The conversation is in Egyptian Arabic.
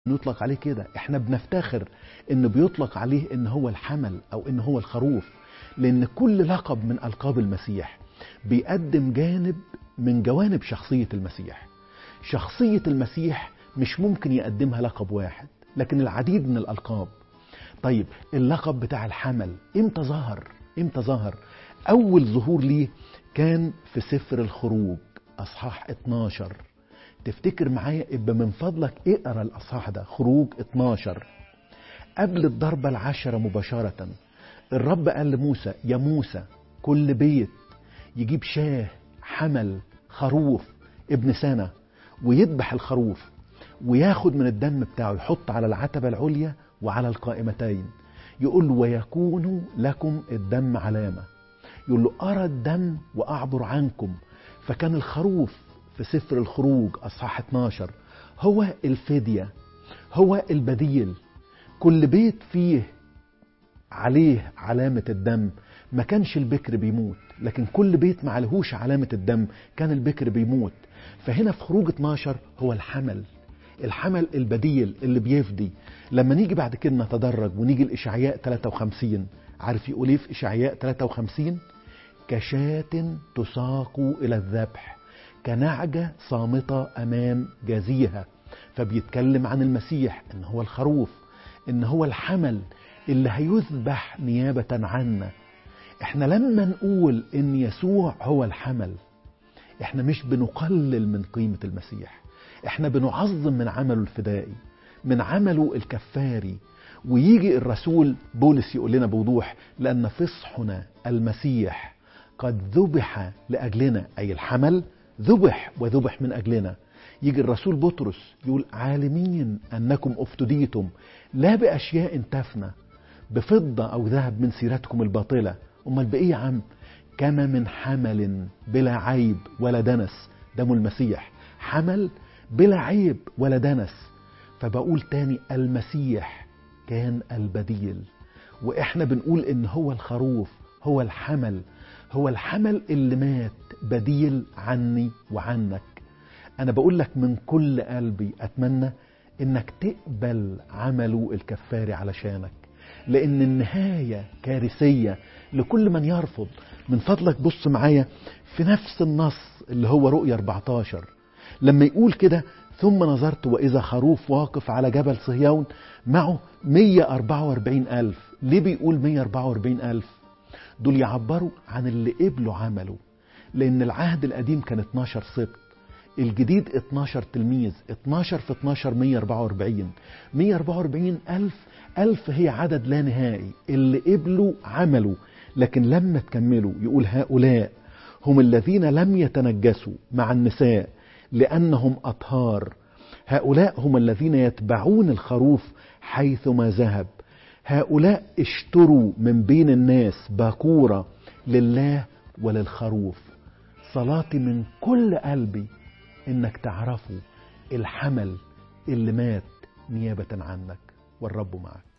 نطلق عليه كده احنا بنفتخر ان بيطلق عليه ان هو الحمل او ان هو الخروف لان كل لقب من القاب المسيح بيقدم جانب من جوانب شخصية المسيح شخصية المسيح مش ممكن يقدمها لقب واحد لكن العديد من الألقاب طيب اللقب بتاع الحمل امتى ظهر امتى ظهر اول ظهور ليه كان في سفر الخروج اصحاح 12 تفتكر معايا ابقى من فضلك اقرا الاصحاح ده خروج 12 قبل الضربة العشرة مباشرة الرب قال لموسى يا موسى كل بيت يجيب شاه حمل خروف ابن سنة ويذبح الخروف وياخد من الدم بتاعه يحط على العتبة العليا وعلى القائمتين يقول له ويكون لكم الدم علامة يقول له أرى الدم وأعبر عنكم فكان الخروف في سفر الخروج أصحاح 12 هو الفدية هو البديل كل بيت فيه عليه علامة الدم ما كانش البكر بيموت لكن كل بيت ما عليهوش علامة الدم كان البكر بيموت فهنا في خروج 12 هو الحمل الحمل البديل اللي بيفدي لما نيجي بعد كده نتدرج ونيجي لإشعياء 53 عارف يقول ايه في إشعياء 53 كشاة تساق إلى الذبح كنعجة صامتة أمام جازيها فبيتكلم عن المسيح إن هو الخروف إن هو الحمل اللي هيذبح نيابة عنا احنا لما نقول إن يسوع هو الحمل احنا مش بنقلل من قيمة المسيح احنا بنعظم من عمله الفدائي من عمله الكفاري ويجي الرسول بولس يقول لنا بوضوح لأن فصحنا المسيح قد ذبح لأجلنا أي الحمل ذبح وذبح من أجلنا يجي الرسول بطرس يقول عالمين أنكم افتديتم لا بأشياء تفنى بفضة أو ذهب من سيرتكم الباطلة أمال بإيه يا عم كما من حمل بلا عيب ولا دنس دم المسيح حمل بلا عيب ولا دنس فبقول تاني المسيح كان البديل واحنا بنقول ان هو الخروف هو الحمل هو الحمل اللي مات بديل عني وعنك انا بقول لك من كل قلبي اتمنى انك تقبل عمله الكفاري علشانك لان النهايه كارثيه لكل من يرفض من فضلك بص معايا في نفس النص اللي هو رؤيا 14 لما يقول كده ثم نظرت وإذا خروف واقف على جبل صهيون معه 144 ألف ليه بيقول 144 ألف دول يعبروا عن اللي قبلوا عمله لأن العهد القديم كان 12 سبط الجديد 12 تلميذ 12 في 12 144 144 ألف ألف هي عدد لا نهائي اللي قبلوا عمله لكن لما تكملوا يقول هؤلاء هم الذين لم يتنجسوا مع النساء لأنهم أطهار هؤلاء هم الذين يتبعون الخروف حيثما ذهب هؤلاء اشتروا من بين الناس باكورة لله وللخروف صلاتي من كل قلبي انك تعرفوا الحمل اللي مات نيابة عنك والرب معك